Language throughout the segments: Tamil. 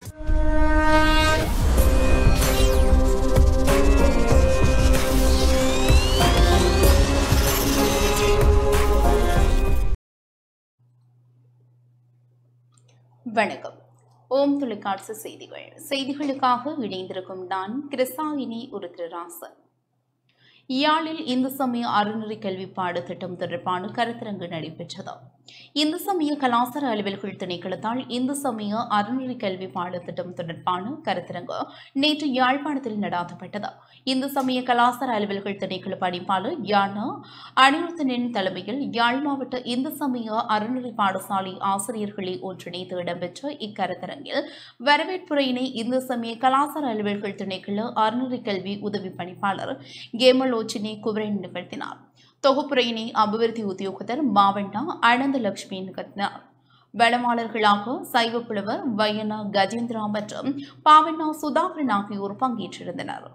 வணக்கம் ஓம் தொலைக்காட்சி செய்திகள் செய்திகளுக்காக இணைந்திருக்கும் நான் கிருசாயினி உருத்திரராசன் யாழில் இந்து சமய அறநெறி கல்வி பாடத்திட்டம் தொடர்பான கருத்தரங்கு நடைபெற்றது இந்து சமய கலாசார அலுவல்கள் திணைக்களத்தால் இந்து சமய அறநெறி கல்வி பாடத்திட்டம் தொடர்பான கருத்தரங்கு நேற்று யாழ்ப்பாணத்தில் நடாத்தப்பட்டது இந்து சமய கலாசார அலுவல்கள் திணைக்கள பணிப்பாளர் யானா அனிருத்தனின் தலைமையில் யாழ் மாவட்ட இந்து சமய அறநெறி பாடசாலை ஆசிரியர்களை ஒன்றிணைத்து இடம்பெற்ற இக்கருத்தரங்கில் வரவேற்புரையினை இந்து சமய கலாசார அலுவல்கள் திணைக்கள அறநெறி கல்வி உதவி பணிப்பாளர் கேமலோச்சினி குமரன் நிகழ்த்தினார் தொகுப்புரையினை அபிவிருத்தி உத்தியோகத்தர் மாவண்டா அனந்த லட்சுமி நிகழ்த்தினார் வளமாளர்களாக சைவ புலவர் வயனா கஜேந்திரா மற்றும் பாவண்ணா சுதாகரன் ஆகியோர் பங்கேற்றிருந்தனர்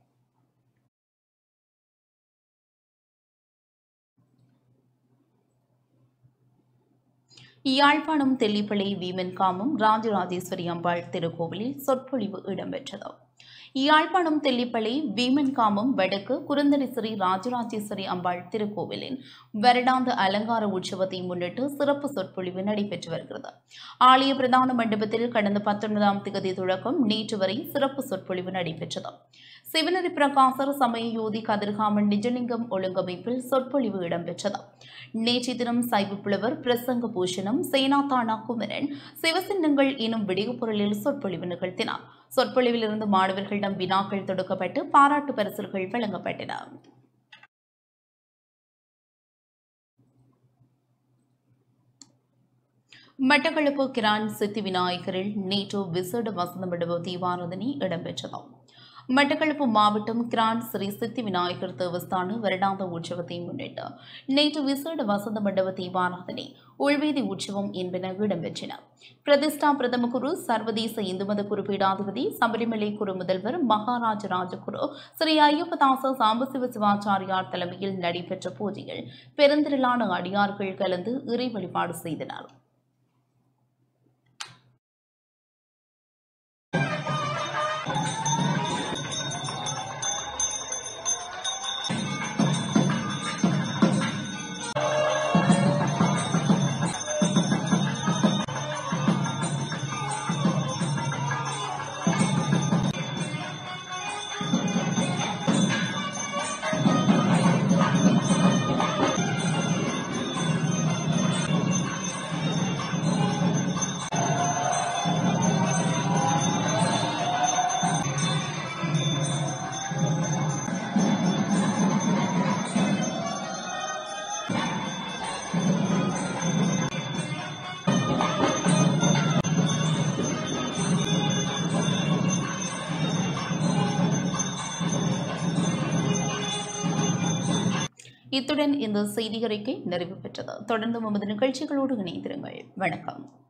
யாழ்ப்பாணம் தெல்லிப்பளை வீமன்காமம் ராஜராஜேஸ்வரி அம்பாள் திருக்கோவிலில் சொற்பொழிவு இடம்பெற்றது யாழ்ப்பாணம் தெல்லிப்பளை வீமன்காமம் வடக்கு குருந்தடி ஸ்ரீ ராஜராஜேஸ்வரி அம்பாள் திருக்கோவிலின் வருடாந்த அலங்கார உற்சவத்தை முன்னிட்டு சிறப்பு சொற்பொழிவு நடைபெற்று வருகிறது ஆலய பிரதான மண்டபத்தில் கடந்த பத்தொன்பதாம் திகதி தொடக்கம் நேற்று வரை சிறப்பு சொற்பொழிவு நடைபெற்றது சிவனரி பிரகாசர் சமயயோதி கதிர்காமன் நிஜலிங்கம் ஒழுங்கமைப்பில் சொற்பொழிவு இடம்பெற்றது நேற்றைய தினம் சைவ புலவர் பிரசங்க பூஷணம் சேனாதானா குமரன் சிவசின்னங்கள் எனும் விடியப்பொருளில் சொற்பொழிவு நிகழ்த்தினார் சொற்பொழிவில் இருந்து மாணவர்களிடம் வினாக்கள் தொடுக்கப்பட்டு பாராட்டு பரிசுகள் வழங்கப்பட்டன மட்டக்களப்பு கிரான் சித்தி விநாயகரில் நேற்று விசேட வசந்த மண்டப தீபாராதனை இடம்பெற்றது மட்டக்களப்பு மாவட்டம் கிரான் ஸ்ரீ சித்தி விநாயகர் தேவஸ்தான வருடாந்த உற்சவத்தை முன்னிட்டு நேற்று விசேட வசந்த மண்டப தீபாராதனை உள்வேதி உற்சவம் என்பன இடம்பெற்றன பிரதிஷ்டா பிரதம குரு சர்வதேச இந்து மத குரு பீடாதிபதி சபரிமலை குரு முதல்வர் மகாராஜ ராஜகுரு ஸ்ரீ ஐயப்பதாச சாம்பசிவ சிவாச்சாரியார் தலைமையில் நடைபெற்ற பூஜையில் பெருந்திரளான அடியார்கள் கலந்து இறை வழிபாடு செய்தனர் இத்துடன் இந்த செய்தி அறிக்கை நிறைவு பெற்றது தொடர்ந்து நமது நிகழ்ச்சிகளோடு இணைந்திருங்கள் வணக்கம்